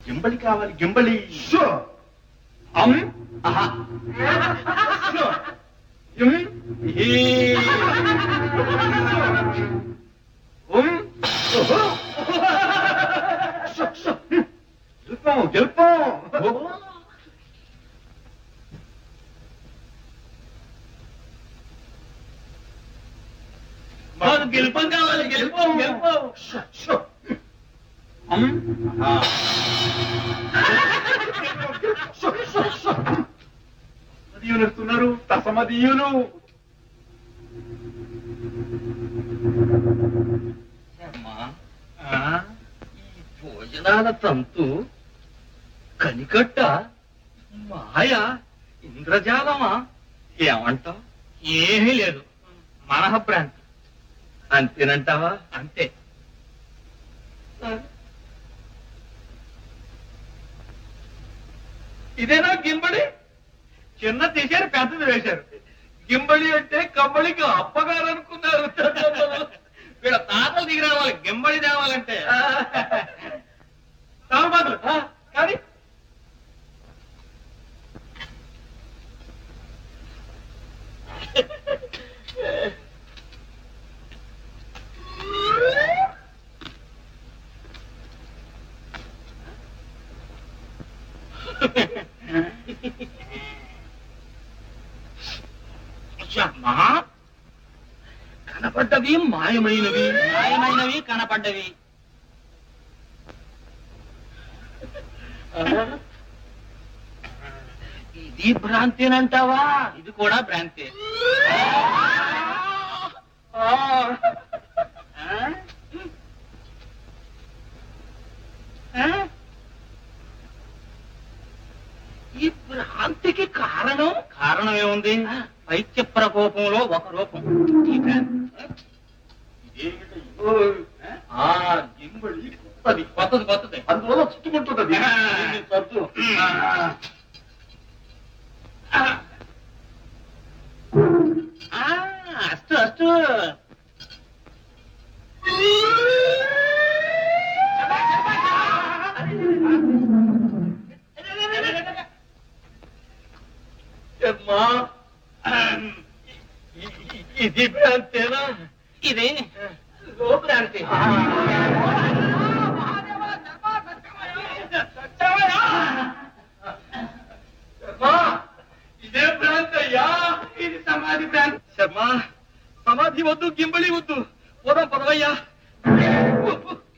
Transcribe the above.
గింబళి కావాలి గింబళి షో అమ్ ఆహా షో ఇమ్ ఈ ఉమ్ ఓహో షో షో గెలుపం గెలుపం మాకు గెలుపం కావాలి గెలుపం గెలుపం షో షో అమ్ ఆహా షో షో షో మదీయులు వస్తున్నారు తసమదీయులు అమ్మా ఆ, ఈ భోజనాల తంతు కనికట్ట మాయ ఇంద్రజాలమా ఏమంటావ్ ఏమీ లేదు మనఃప్రాంతి అంతేనంటావా అంతే ఇదేనా గింబడి చిన్న తీశారు పెద్దది వేశారు గింబడి అంటే కంబళికి అప్పగారు అనుకున్నారు వీళ్ళ తాతలు దిగి రావాలి గింబడి తేవాలంటే తామబాదులు కానీ అమ్మా కనపడ్డవి మాయమైనవి న్యాయమైనవి కనపడ్డవి ఇది భ్రాంతేనంటావా ఇది కూడా భ్రాంతి ఆ. ఆ? ఈ భ్రాంతికి కారణం కారణం ఏముంది పైత్య ప్రకోపంలో ఒక రూపం ఈ భ్రాంతి ఆ గింబడి కొత్తది కొత్తది కొత్తది అందువల్ల చుట్టుకుంటున్నది ఆ. దీన్ని సర్దు ఆ, అస్తు అస్తు అమ్మా ఇ- ఇ- ఇది భ్రాంతేనా ఇది లో భ్రాంతి శర్మా, ఇదే భ్రాంతి అయ్యా ఇది సమాధి భ్రాంతి శర్మ సమాధి వద్దు గింబళి వద్దు పోదాం పదవయ్యా